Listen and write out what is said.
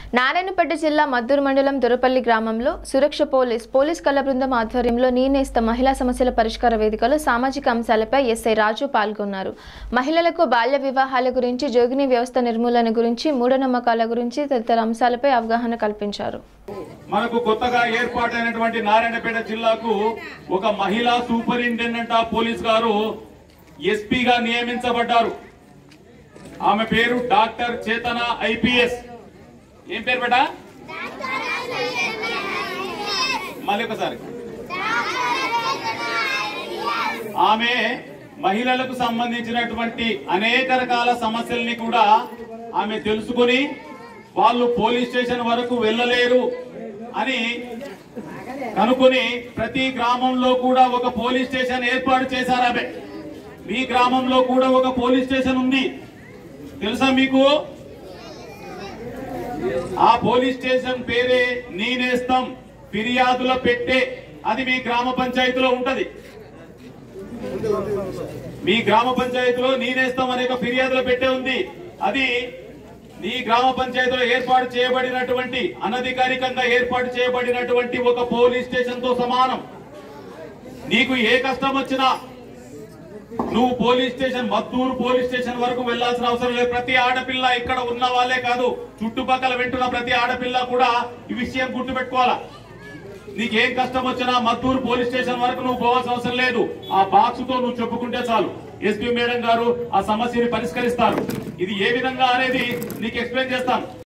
నారాయణపేట జిల్లా మద్దూరు మండలం దొరపల్లి గ్రామంలో సురక్ష పోలీస్ పోలీస్ కళ బృందం ఆధ్వర్యంలో నీనేస్త మహిళా సమస్యల పరిష్కార వేదికలో సామాజిక అంశాలపై ఎస్ఐ రాజు పాల్గొన్నారు మహిళలకు బాల్య వివాహాల గురించి జోగిని వ్యవస్థ నిర్మూలన గురించి మూఢనమ్మకాల గురించి తదితర అంశాలపై అవగాహన కల్పించారు మనకు కొత్తగా ఏర్పాటైనటువంటి నారాయణపేట జిల్లాకు ఒక మహిళా సూపరింటెండెంట్ ఆఫ్ పోలీస్ గారు ఎస్పీగా నియమించబడ్డారు ఆమె పేరు డాక్టర్ చేతన ఐపీఎస్ ఏం పేరు బేటా మళ్ళీ ఒకసారి ఆమె మహిళలకు సంబంధించినటువంటి అనేక రకాల సమస్యల్ని కూడా ఆమె తెలుసుకొని వాళ్ళు పోలీస్ స్టేషన్ వరకు వెళ్ళలేరు అని కనుకొని ప్రతి గ్రామంలో కూడా ఒక పోలీస్ స్టేషన్ ఏర్పాటు చేశారు ఆమె మీ గ్రామంలో కూడా ఒక పోలీస్ స్టేషన్ ఉంది తెలుసా మీకు ఆ పోలీస్ స్టేషన్ పేరే నేనేస్తాం ఫిర్యాదుల పెట్టే అది మీ గ్రామ పంచాయతీలో ఉంటది మీ గ్రామ పంచాయతీలో నేనేస్తాం అనే ఒక ఫిర్యాదుల పెట్టే ఉంది అది నీ గ్రామ పంచాయతీలో ఏర్పాటు చేయబడినటువంటి అనధికారికంగా ఏర్పాటు చేయబడినటువంటి ఒక పోలీస్ స్టేషన్ తో సమానం నీకు ఏ కష్టం వచ్చినా నువ్వు police station Maddur police station వరకు వెళ్లాల్సిన అవసరం లేదు ప్రతి ఆడపిల్ల ఇక్కడ ఉన్న వాళ్ళే కాదు చుట్టుపక్కల వింటున్న ప్రతి ఆడపిల్ల కూడా ఈ విషయం గుర్తుపెట్టుకోవాలా నీకేం కష్టం వచ్చినా మద్దూరు పోలీస్ స్టేషన్ వరకు నువ్వు పోవాల్సిన అవసరం లేదు ఆ బాక్స్ తో నువ్వు చెప్పుకుంటే చాలు ఎస్పీ మేడం గారు ఆ సమస్యని పరిష్కరిస్తారు ఇది ఏ విధంగా అనేది నీకు ఎక్స్ప్లెయిన్ చేస్తాను